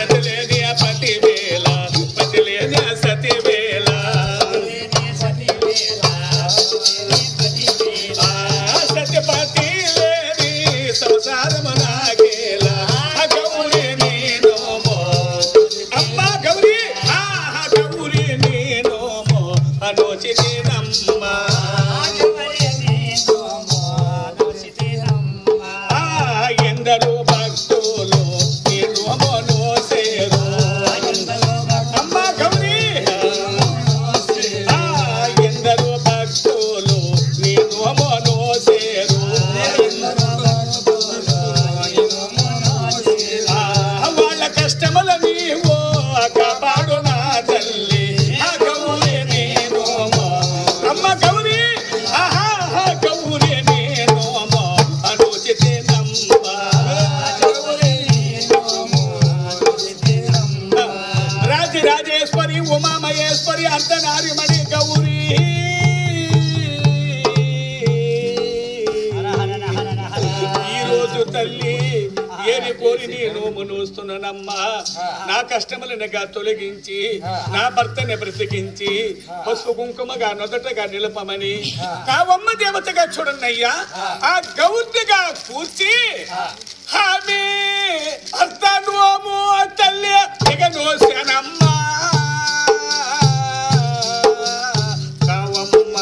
సతిలేని పతి వేళ పతిలేని సతి వేళ ఆ సత్యపతి లేని సంసారము నాగేల గౌరీ నీనోమో అమ్మ గౌరీ ఆహా గౌరీ నీనోమో అనోచితేనమ్మ ఆ ఎందరో భక్తులు నిరుమను సేరు అమ్మ గౌరీ ఆ ఎందరో భక్తులు నిరుమను సేరు ఆ వాళ్ళ కష్టముల నీవో కాపాడు నా తల్లి ఆ గౌరీ నేనోమో అమ్మ గౌరీ ఆహా ఆహా, గౌరీ నేనోమో అనుచితేనమ్మ రాజి రాజేశ్వరి ఉమామహేశ్వరి అర్ధనారిమణి గౌరీ ఈ రోజు తల్లి ఏని కోరి నీ నోము నూస్తున్నానమ్మా నా కష్టములనగా తొలగించి నా భర్తని బ్రతికించి పసుపు కుంకుమగా నొదటగా నిలపమని కావమ్మ దేవతగా చూడన్నయ్యా ఆ గౌరిగా కూర్చి ఆమె అర్ధ నోము తల్లి ఇక నోసానమ్మా కావమ్మ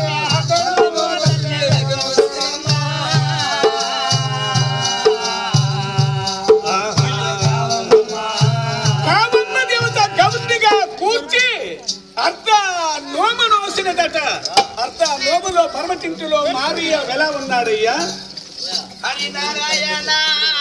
కామమ్మ దేవత గౌరిగా కూర్చి అర్ధ నోము నోసినదట అర్ధ నోములో పర్వటింటిలో మారియా ఎలా ఉన్నాడయ్యా హరినారాయణ